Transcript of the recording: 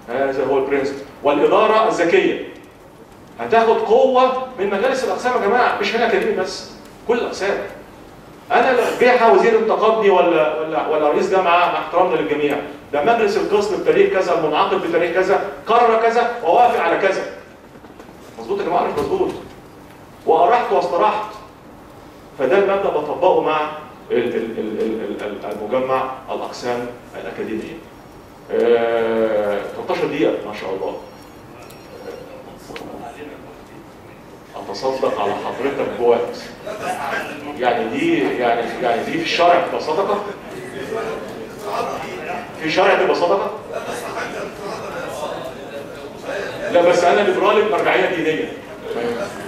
هذا هو البرنسبل والاداره الذكيه هتاخد قوه من مجالس الاقسام يا جماعه مش هنا اكاديمي بس كل الاقسام انا لو جه وزير انتقدني ولا ولا ولا رئيس جامعه مع احترامنا للجميع ده مجلس القسم بتاريخ كذا المنعقد بتاريخ كذا قرر كذا ووافق على كذا مظبوط يا جماعه مش مظبوط وارحت واسترحت فده المبدا بطبقه مع ال- ال- ال- ال- ال- المجمع الاقسام الاكاديميه آه، 13 دقيقه ما شاء الله اتصدق على حضرتك بوقت يعني دي يعني يعني دي في الشرع تبقى صدقه في شرع تبقى صدقه لا بس انا ليبرالي بمرجعيه دينيه